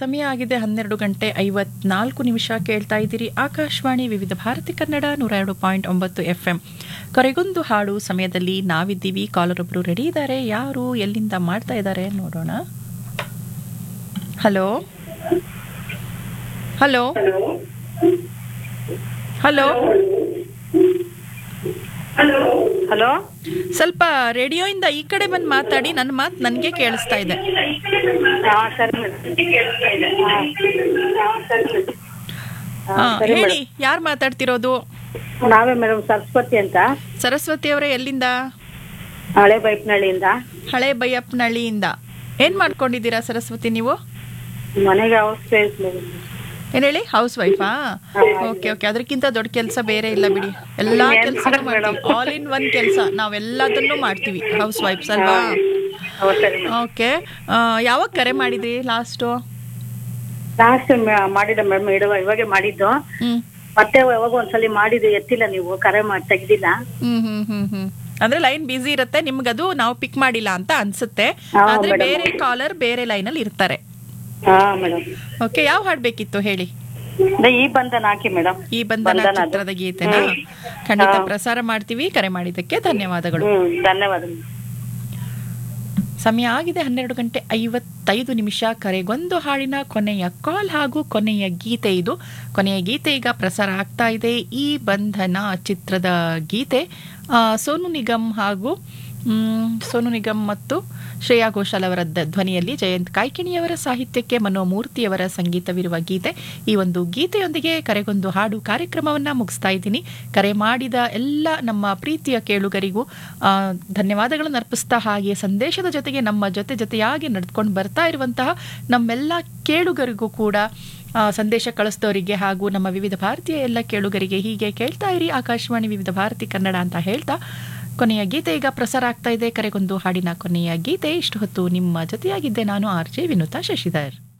ಸಮಯ ಆಗಿದೆ ಹನ್ನೆರಡು ಗಂಟೆ ಐವತ್ನಾಲ್ಕು ನಿಮಿಷ ಕೇಳ್ತಾ ಇದ್ದೀರಿ ಆಕಾಶವಾಣಿ ವಿವಿಧ ಭಾರತಿ ಕನ್ನಡ ನೂರ ಎರಡು ಪಾಯಿಂಟ್ ಒಂಬತ್ತು ಎಫ್ ಎಂ ಕೊರೆಗೊಂದು ಹಾಡು ಸಮಯದಲ್ಲಿ ನಾವಿದ್ದೀವಿ ಕಾಲರ್ ಒಬ್ರು ರೆಡಿ ಇದ್ದಾರೆ ಯಾರು ಎಲ್ಲಿಂದ ಮಾಡ್ತಾ ಇದ್ದಾರೆ ನೋಡೋಣ ಹಲೋ ಹಲೋ ಹಲೋ ಹಲೋ ಸ್ವಲ್ಪ ರೇಡಿಯೋಯಿಂದ ಈ ಕಡೆ ಬಂದು ಮಾತಾಡಿ ನನ್ನ ಮಾತು ನನಗೆ ಕೇಳಿಸ್ತಾ ಇದೆ ಹಾ ಸರಿ ಮೇಡಮ್ ಹಾ, ಹೇಳಿ ಯಾರು ಮಾತಾಡ್ತಿರೋದು ನಾವೇ ಮೇಡಮ್ ಸರಸ್ವತಿ ಅಂತ ಸರಸ್ವತಿ ಅವರೇ ಎಲ್ಲಿಂದ ಹಳೆ ಬೈಪ್ನಳ್ಳಿಯಿಂದ ಹಳೆ ಬೈಯಪ್ಪನಹಳ್ಳಿಯಿಂದ ಏನ್ ಮಾಡ್ಕೊಂಡಿದ್ದೀರಾ ಸರಸ್ವತಿ ನೀವು ಮನೆಗೆ ಔಷಧ ಮೇಡಮ್ ಏನ್ ಹೇಳಿ ಹೌಸ್ ವೈಫಾ ಓಕೆ ಓಕೆ ಅದಕ್ಕಿಂತ ದೊಡ್ಡ ಕೆಲಸ ಬೇರೆ ಇಲ್ಲ ಬಿಡಿ ಎಲ್ಲಾ ಏನ್ ಕೆಲಸ ಮಾಡೋದು ಮಾಡ್ತೀವಿ madam? ಆಲ್ ಇನ್ ಒನ್ ಕೆಲಸ ನಾವೆಲ್ಲದನ್ನು ಮಾಡ್ತೀವಿ ಹೌಸ್ ವೈಫ್ಸ್ ಅಲ್ವಾ ಹೌದು ಸರಿ ಮೇಡಮ್ ಓಕೆ ಯಾವಾಗ ಕರೆ ಮಾಡಿದ್ರಿ ಲಾಸ್ಟು ಲಾಸ್ಟ್ ಮಾಡಿದ್ದೆ ಮೇಡಮ್ ಇಡುವ ಇವಾಗೆ ಮಾಡಿದ್ದು ಹ್ಮ್ ಮತ್ತೆ ಯಾವಾಗ ಒಂದ್ಸಲಿ ಮಾಡಿದ್ದು ಎತ್ತಿಲ್ಲ ನೀವು ಕರೆ ಮಾಡಿ ತೆಗ್ದಿಲ್ಲ ಹ್ಮ್ ಹ್ಮ್ ಹ್ಮ್ ಹ್ಮ್ ಅಂದ್ರೆ ಲೈನ್ ಬಿಸಿ ಇರುತ್ತೆ ನಿಮ್ಗದು ನಾವು ಪಿಕ್ ಮಾಡಿಲ್ಲ ಅಂತ ಅನ್ಸುತ್ತೆ ಹಾ, ಆದ್ರೆ madam. ಬೇರೆ ಕಾಲರ್ ಬೇರೆ ಲೈನ್ ಅಲ್ಲಿ ಇರ್ತಾರೆ ಹಾ ಮೇಡಮ್ ಓಕೆ ಯಾವ ಹಾಡ್ ಬೇಕಿತ್ತು ಹೇಳಿ ಈ ಬಂಧನ ಹಾಕಿ ಮೇಡಮ್ ಈ ಬಂಧನ ಬಂಧನ ಅದು. ಚಿತ್ರದ ಗೀತೆನ ಹ್ಮ್. ಖಂಡಿತ ಹಾ. ಪ್ರಸಾರ ಮಾಡ್ತೀವಿ ಕರೆ ಮಾಡಿದ್ದಕ್ಕೆ ಧನ್ಯವಾದಗಳು ಹ್ಮ್ ಧನ್ಯವಾದ madam. ಸಮಯ ಆಗಿದೆ ಹನ್ನೆರಡು ಗಂಟೆ ಐವತ್ತೈದು ನಿಮಿಷ ಕರೆಗೊಂದು ಹಾಡಿನ ಕೊನೆಯ ಕಾಲ್ ಹಾಗೂ ಕೊನೆಯ ಗೀತೆ ಇದು ಕೊನೆಯ ಗೀತೆ ಈಗ ಪ್ರಸಾರ ಆಗ್ತಾ ಇದೆ ಈ ಬಂಧನ ಚಿತ್ರದ ಗೀತೆ ಆ, ಸೋನು ನಿಗಮ್ ಹಾಗೂ ಮ್, ಸೋನು ನಿಗಮ್ ಮತ್ತು ಶ್ರೇಯಾ ಘೋಷಾಲ್ ಅವರ ದ- ಧ್ವನಿಯಲ್ಲಿ ಜಯಂತ್ ಕಾಯ್ಕಿಣಿಯವರ ಸಾಹಿತ್ಯಕ್ಕೆ ಮನೋಮೂರ್ತಿಯವರ ಸಂಗೀತವಿರುವ ಗೀತೆ ಈ ಒಂದು ಗೀತೆಯೊಂದಿಗೆ ಕರೆಗೊಂದು ಹಾಡು ಕಾರ್ಯಕ್ರಮವನ್ನ ಮುಗಿಸ್ತಾ ಇದ್ದೀನಿ ಕರೆ ಮಾಡಿದ ಎಲ್ಲ ನಮ್ಮ ಪ್ರೀತಿಯ ಕೇಳುಗರಿಗೂ ಆ, ಧನ್ಯವಾದಗಳನ್ನು ಅರ್ಪಿಸ್ತಾ ಹಾಗೆ ಸಂದೇಶದ ಜೊತೆಗೆ ನಮ್ಮ ಜೊತೆ ಜೊತೆಯಾಗಿ ನಡೆದುಕೊಂಡು ಬರ್ತಾ ಇರುವಂತಹ ನಮ್ಮೆಲ್ಲ ಕೇಳುಗರಿಗೂ ಕೂಡ ಆ, ಸಂದೇಶ ಕಳಿಸಿದವರಿಗೆ ಹಾಗೂ ನಮ್ಮ ವಿವಿಧ ಭಾರತೀಯ ಎಲ್ಲ ಕೇಳುಗರಿಗೆ ಹೀಗೆ ಕೇಳ್ತಾ ಇರಿ ಆಕಾಶವಾಣಿ ವಿವಿಧ ಭಾರತಿ ಕನ್ನಡ ಅಂತ ಹೇಳ್ತಾ ಕೊನೆಯ ಗೀತೆ ಈಗ ಪ್ರಸಾರ ಆಗ್ತಾ ಇದೆ ಕರೆಗೊಂದು ಹಾಡಿನ ಕೊನೆಯ ಗೀತೆ ಇಷ್ಟು ಹೊತ್ತು ನಿಮ್ಮ ಜೊತೆಯಾಗಿದ್ದೆ ನಾನು ಆರ್ ಜೆ ವಿನುತಾ ಶಶಿಧರ್